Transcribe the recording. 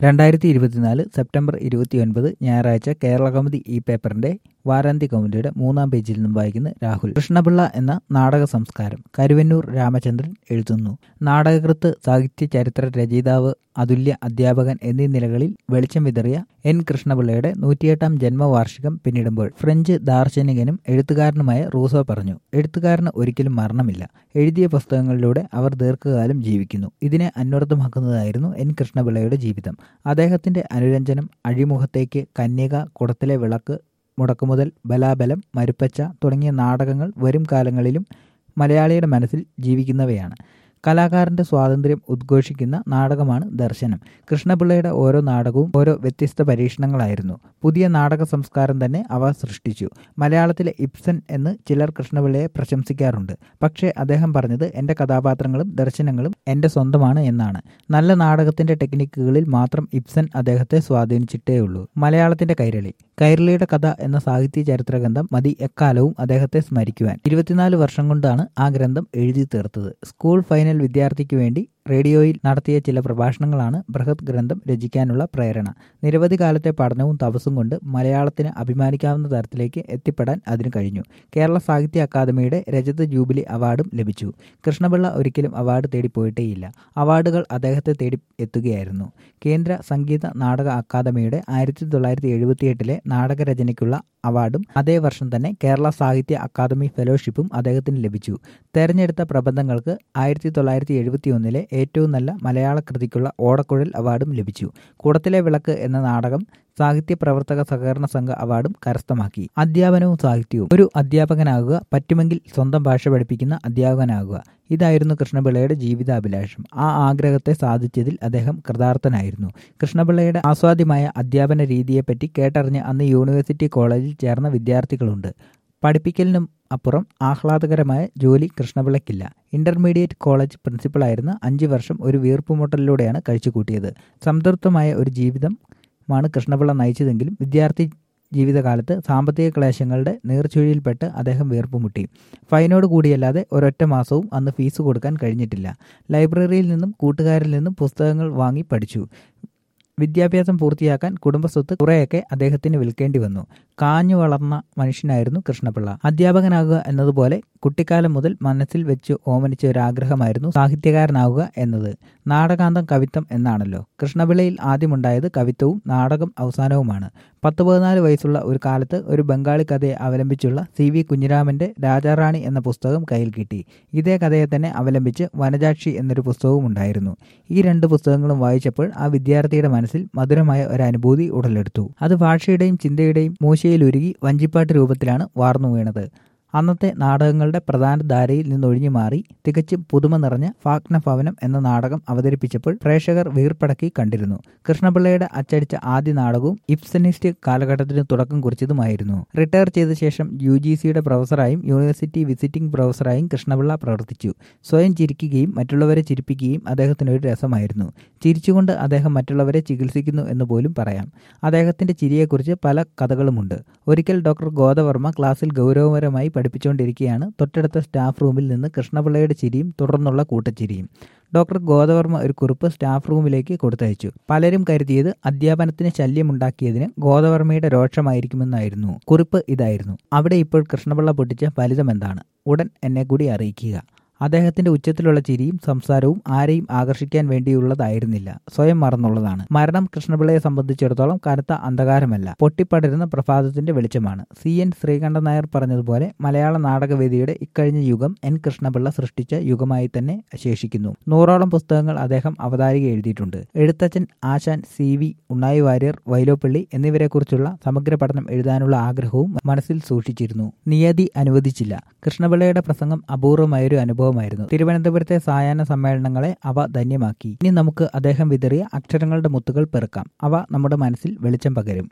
രണ്ടായിരത്തി ഇരുപത്തിനാല് സെപ്റ്റംബർ ഇരുപത്തിയൊൻപത് ഞായറാഴ്ച കേരള കൗമുദി ഈ പേപ്പറിന്റെ വാരാന്ത്യ കൗമുദിയുടെ മൂന്നാം പേജിൽ നിന്നും വായിക്കുന്ന രാഹുൽ കൃഷ്ണപിള്ള എന്ന നാടക സംസ്കാരം കരുവന്നൂർ രാമചന്ദ്രൻ എഴുതുന്നു നാടകകൃത്ത് സാഹിത്യ ചരിത്ര രചയിതാവ് അതുല്യ അധ്യാപകൻ എന്നീ നിലകളിൽ വെളിച്ചം വിതറിയ എൻ കൃഷ്ണപിള്ളയുടെ നൂറ്റിയെട്ടാം ജന്മവാർഷികം പിന്നിടുമ്പോൾ ഫ്രഞ്ച് ദാർശനികനും എഴുത്തുകാരനുമായ റൂസോ പറഞ്ഞു എഴുത്തുകാരന് ഒരിക്കലും മരണമില്ല എഴുതിയ പുസ്തകങ്ങളിലൂടെ അവർ ദീർഘകാലം ജീവിക്കുന്നു ഇതിനെ അന്വർത്ഥമാക്കുന്നതായിരുന്നു എൻ കൃഷ്ണപിള്ളയുടെ ജീവിതം അദ്ദേഹത്തിന്റെ അനുരഞ്ജനം അഴിമുഖത്തേക്ക് കന്യക കുടത്തിലെ വിളക്ക് മുടക്കുമുതൽ ബലാബലം മരുപ്പച്ച തുടങ്ങിയ നാടകങ്ങൾ വരും കാലങ്ങളിലും മലയാളിയുടെ മനസ്സിൽ ജീവിക്കുന്നവയാണ് കലാകാരന്റെ സ്വാതന്ത്ര്യം ഉദ്ഘോഷിക്കുന്ന നാടകമാണ് ദർശനം കൃഷ്ണപിള്ളയുടെ ഓരോ നാടകവും ഓരോ വ്യത്യസ്ത പരീക്ഷണങ്ങളായിരുന്നു പുതിയ നാടക സംസ്കാരം തന്നെ അവ സൃഷ്ടിച്ചു മലയാളത്തിലെ ഇബ്സൻ എന്ന് ചിലർ കൃഷ്ണപിള്ളയെ പ്രശംസിക്കാറുണ്ട് പക്ഷേ അദ്ദേഹം പറഞ്ഞത് എൻ്റെ കഥാപാത്രങ്ങളും ദർശനങ്ങളും എൻ്റെ സ്വന്തമാണ് എന്നാണ് നല്ല നാടകത്തിന്റെ ടെക്നിക്കുകളിൽ മാത്രം ഇബ്സൻ അദ്ദേഹത്തെ സ്വാധീനിച്ചിട്ടേയുള്ളൂ മലയാളത്തിന്റെ കൈരളി കൈരളിയുടെ കഥ എന്ന സാഹിത്യ ചരിത്ര ഗ്രന്ഥം മതി എക്കാലവും അദ്ദേഹത്തെ സ്മരിക്കുവാൻ ഇരുപത്തിനാല് വർഷം കൊണ്ടാണ് ആ ഗ്രന്ഥം എഴുതി തീർത്തത് സ്കൂൾ ഫൈനൽ വിദ്യാർത്ഥിക്ക് വേണ്ടി റേഡിയോയിൽ നടത്തിയ ചില പ്രഭാഷണങ്ങളാണ് ബൃഹത് ഗ്രന്ഥം രചിക്കാനുള്ള പ്രേരണ നിരവധി കാലത്തെ പഠനവും തപസ്സും കൊണ്ട് മലയാളത്തിന് അഭിമാനിക്കാവുന്ന തരത്തിലേക്ക് എത്തിപ്പെടാൻ അതിന് കഴിഞ്ഞു കേരള സാഹിത്യ അക്കാദമിയുടെ രജത ജൂബിലി അവാർഡും ലഭിച്ചു കൃഷ്ണപിള്ള ഒരിക്കലും അവാർഡ് തേടിപ്പോയിട്ടേയില്ല അവാർഡുകൾ അദ്ദേഹത്തെ തേടി എത്തുകയായിരുന്നു കേന്ദ്ര സംഗീത നാടക അക്കാദമിയുടെ ആയിരത്തി തൊള്ളായിരത്തി എഴുപത്തിയെട്ടിലെ നാടകരചനയ്ക്കുള്ള അവാർഡും അതേ വർഷം തന്നെ കേരള സാഹിത്യ അക്കാദമി ഫെലോഷിപ്പും അദ്ദേഹത്തിന് ലഭിച്ചു തെരഞ്ഞെടുത്ത പ്രബന്ധങ്ങൾക്ക് ആയിരത്തി തൊള്ളായിരത്തി എഴുപത്തി ഒന്നിലെ ഏറ്റവും നല്ല മലയാള കൃതിക്കുള്ള ഓടക്കുഴൽ അവാർഡും ലഭിച്ചു കൂടത്തിലെ വിളക്ക് എന്ന നാടകം സാഹിത്യ പ്രവർത്തക സഹകരണ സംഘ അവാർഡും കരസ്ഥമാക്കി അധ്യാപനവും സാഹിത്യവും ഒരു അധ്യാപകനാകുക പറ്റുമെങ്കിൽ സ്വന്തം ഭാഷ പഠിപ്പിക്കുന്ന അധ്യാപകനാകുക ഇതായിരുന്നു കൃഷ്ണപിള്ളയുടെ ജീവിതാഭിലാഷം ആ ആഗ്രഹത്തെ സാധിച്ചതിൽ അദ്ദേഹം കൃതാർത്ഥനായിരുന്നു കൃഷ്ണപിള്ളയുടെ ആസ്വാദ്യമായ അധ്യാപന രീതിയെപ്പറ്റി കേട്ടറിഞ്ഞ് അന്ന് യൂണിവേഴ്സിറ്റി കോളേജിൽ ചേർന്ന വിദ്യാർത്ഥികളുണ്ട് പഠിപ്പിക്കലിനും അപ്പുറം ആഹ്ലാദകരമായ ജോലി കൃഷ്ണപിള്ളയ്ക്കില്ല ഇന്റർമീഡിയറ്റ് കോളേജ് പ്രിൻസിപ്പളായിരുന്ന അഞ്ചു വർഷം ഒരു വീർപ്പുമുട്ടലിലൂടെയാണ് കഴിച്ചുകൂട്ടിയത് സംതൃപ്തമായ ഒരു ജീവിതം മാണ് കൃഷ്ണപിള്ള നയിച്ചതെങ്കിലും വിദ്യാർത്ഥി ജീവിതകാലത്ത് സാമ്പത്തിക ക്ലേശങ്ങളുടെ നീർച്ചുഴിയിൽപ്പെട്ട് അദ്ദേഹം വീർപ്പുമുട്ടി ഫൈനോട് കൂടിയല്ലാതെ ഒരൊറ്റ മാസവും അന്ന് ഫീസ് കൊടുക്കാൻ കഴിഞ്ഞിട്ടില്ല ലൈബ്രറിയിൽ നിന്നും കൂട്ടുകാരിൽ നിന്നും പുസ്തകങ്ങൾ വാങ്ങി പഠിച്ചു വിദ്യാഭ്യാസം പൂർത്തിയാക്കാൻ കുടുംബസ്വത്ത് കുറേയൊക്കെ അദ്ദേഹത്തിന് വിൽക്കേണ്ടി വന്നു കാഞ്ഞു വളർന്ന മനുഷ്യനായിരുന്നു കൃഷ്ണപിള്ള അധ്യാപകനാകുക എന്നതുപോലെ കുട്ടിക്കാലം മുതൽ മനസ്സിൽ വെച്ച് ഓമനിച്ച ഒരാഗ്രഹമായിരുന്നു സാഹിത്യകാരനാവുക എന്നത് നാടകാന്തം കവിത്വം എന്നാണല്ലോ കൃഷ്ണപിള്ളയിൽ ആദ്യമുണ്ടായത് കവിത്വവും നാടകം അവസാനവുമാണ് പത്ത് പതിനാല് വയസ്സുള്ള ഒരു കാലത്ത് ഒരു ബംഗാളി കഥയെ അവലംബിച്ചുള്ള സി വി കുഞ്ഞിരാമന്റെ രാജാറാണി എന്ന പുസ്തകം കയ്യിൽ കിട്ടി ഇതേ കഥയെ തന്നെ അവലംബിച്ച് വനജാക്ഷി എന്നൊരു പുസ്തകവും ഉണ്ടായിരുന്നു ഈ രണ്ട് പുസ്തകങ്ങളും വായിച്ചപ്പോൾ ആ വിദ്യാർത്ഥിയുടെ മനസ്സിൽ മധുരമായ ഒരു അനുഭൂതി ഉടലെടുത്തു അത് ഭാഷയുടെയും ചിന്തയുടെയും മൂശയിലുരുകി വഞ്ചിപ്പാട്ട് രൂപത്തിലാണ് വാർന്നു വീണത് അന്നത്തെ നാടകങ്ങളുടെ പ്രധാന ധാരയിൽ നിന്നൊഴിഞ്ഞു മാറി തികച്ചും പുതുമ നിറഞ്ഞ ഫാഗ്ന ഭവനം എന്ന നാടകം അവതരിപ്പിച്ചപ്പോൾ പ്രേക്ഷകർ വീർപ്പടക്കി കണ്ടിരുന്നു കൃഷ്ണപിള്ളയുടെ അച്ചടിച്ച ആദ്യ നാടകവും ഇപ്സനിസ്റ്റ് കാലഘട്ടത്തിന് തുടക്കം കുറിച്ചതുമായിരുന്നു റിട്ടയർ ചെയ്ത ശേഷം യു ജി സിയുടെ പ്രൊഫസറായും യൂണിവേഴ്സിറ്റി വിസിറ്റിംഗ് പ്രൊഫസറായും കൃഷ്ണപിള്ള പ്രവർത്തിച്ചു സ്വയം ചിരിക്കുകയും മറ്റുള്ളവരെ ചിരിപ്പിക്കുകയും അദ്ദേഹത്തിന് ഒരു രസമായിരുന്നു ചിരിച്ചുകൊണ്ട് അദ്ദേഹം മറ്റുള്ളവരെ ചികിത്സിക്കുന്നു എന്ന് പോലും പറയാം അദ്ദേഹത്തിന്റെ ചിരിയെക്കുറിച്ച് പല കഥകളുമുണ്ട് ഒരിക്കൽ ഡോക്ടർ ഗോദവർമ്മ ക്ലാസ്സിൽ ഗൗരവപരമായി പഠിപ്പിച്ചുകൊണ്ടിരിക്കുകയാണ് തൊട്ടടുത്ത സ്റ്റാഫ് റൂമിൽ നിന്ന് കൃഷ്ണപിള്ളയുടെ ചിരിയും തുടർന്നുള്ള കൂട്ടച്ചിരിയും ഡോക്ടർ ഗോദവർമ്മ ഒരു കുറിപ്പ് സ്റ്റാഫ് റൂമിലേക്ക് കൊടുത്തയച്ചു പലരും കരുതിയത് അധ്യാപനത്തിന് ശല്യമുണ്ടാക്കിയതിന് ഗോദവർമ്മയുടെ രോക്ഷമായിരിക്കുമെന്നായിരുന്നു കുറിപ്പ് ഇതായിരുന്നു അവിടെ ഇപ്പോൾ കൃഷ്ണപിള്ള പൊട്ടിച്ച ഫലിതം എന്താണ് ഉടൻ എന്നെ കൂടി അറിയിക്കുക അദ്ദേഹത്തിന്റെ ഉച്ചത്തിലുള്ള ചിരിയും സംസാരവും ആരെയും ആകർഷിക്കാൻ വേണ്ടിയുള്ളതായിരുന്നില്ല സ്വയം മറന്നുള്ളതാണ് മരണം കൃഷ്ണപിള്ളയെ സംബന്ധിച്ചിടത്തോളം കനത്ത അന്ധകാരമല്ല പൊട്ടിപ്പടരുന്ന പ്രഭാതത്തിന്റെ വെളിച്ചമാണ് സി എൻ ശ്രീകണ്ഠൻ നായർ പറഞ്ഞതുപോലെ മലയാള നാടകവേദിയുടെ ഇക്കഴിഞ്ഞ യുഗം എൻ കൃഷ്ണപിള്ള സൃഷ്ടിച്ച യുഗമായി തന്നെ ശേഷിക്കുന്നു നൂറോളം പുസ്തകങ്ങൾ അദ്ദേഹം അവതാരിക എഴുതിയിട്ടുണ്ട് എഴുത്തച്ഛൻ ആശാൻ സി വി ഉണ്ണായി വാര്യർ വൈലോപ്പള്ളി എന്നിവരെക്കുറിച്ചുള്ള സമഗ്ര പഠനം എഴുതാനുള്ള ആഗ്രഹവും മനസ്സിൽ സൂക്ഷിച്ചിരുന്നു നിയതി അനുവദിച്ചില്ല കൃഷ്ണപിള്ളയുടെ പ്രസംഗം അപൂർവമായൊരു അനുഭവം സംഭവമായിരുന്നു തിരുവനന്തപുരത്തെ സായാഹ്ന സമ്മേളനങ്ങളെ അവ ധന്യമാക്കി ഇനി നമുക്ക് അദ്ദേഹം വിതറിയ അക്ഷരങ്ങളുടെ മുത്തുകൾ പെറുക്കാം അവ നമ്മുടെ മനസ്സിൽ വെളിച്ചം പകരും